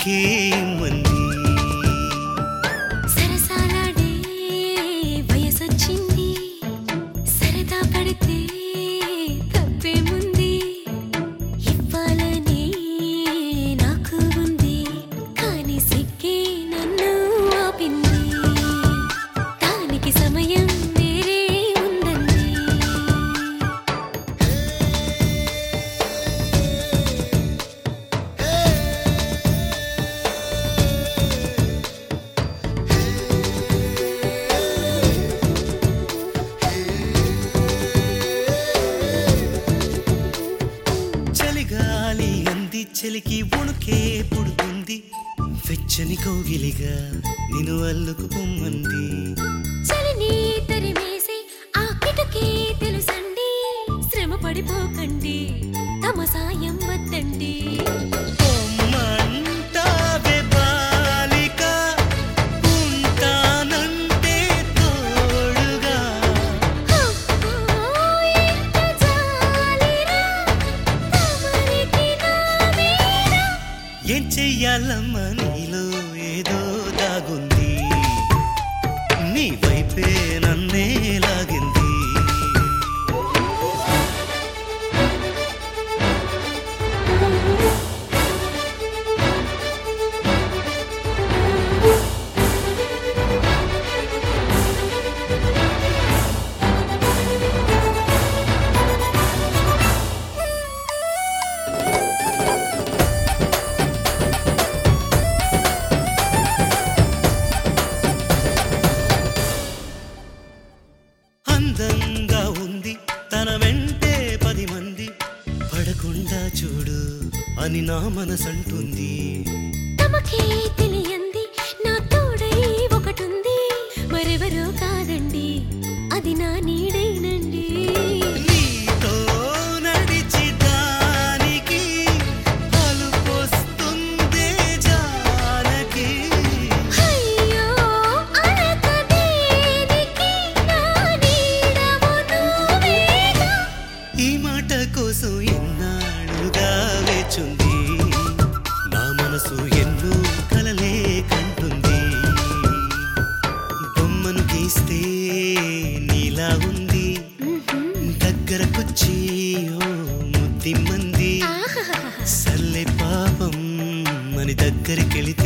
సిక్కేమంది సరసాలాడే వయసొచ్చింది సరదా పడితే తప్పేముంది ఇవ్వాలని నాకు ఉంది కానీ సిక్కే నన్ను ఆపింది దానికి సమయం వేరే ఉందండి చలిగాలి అంది చలికి ఉణుకే పుడుతుంది వెచ్చని కౌగిలిగా నిన్ను అల్లుకు పొమ్మంది చలిని తరిమేసి ఆ కిటకే తెలుసండి శ్రమ పడిపోకండి తమ సాయం వద్దండి పొమ్మంటావే బాలిక, ఉంటానంటే తోడుగా. అబ్బో, ఎంత జాలిరా, తమరికి నా మీద. ఏం చెయ్యాలమ్మా నీలో ఏదో దాగుంది నీ వైపే నన్నే లాగింది అందంగా ఉంది తన వెంటే పది మంది పడకుండా చూడు అని నా మనసంటుంది తమకే తెలియంది నా తోడై ఒకటుంది మరెవరో కాదండి అది నా నీడైనండి నీతో నడిచి దానికి అలుపొస్తుందే జానకి అయ్యో అనక దేనికి నా నీడవు నువ్వేగా ఈ మాట కోసం ఎన్నాళ్ళుగా వేచుంది నా మనసు ఎన్నో కలలే కంటుంది బొమ్మను గీస్తే నీలా ఉంది దగ్గరకొచ్చి ఓ ముద్దిమ్మంది ఆహాహాహా. సల్లే పాపం అని దగ్గరికెళితే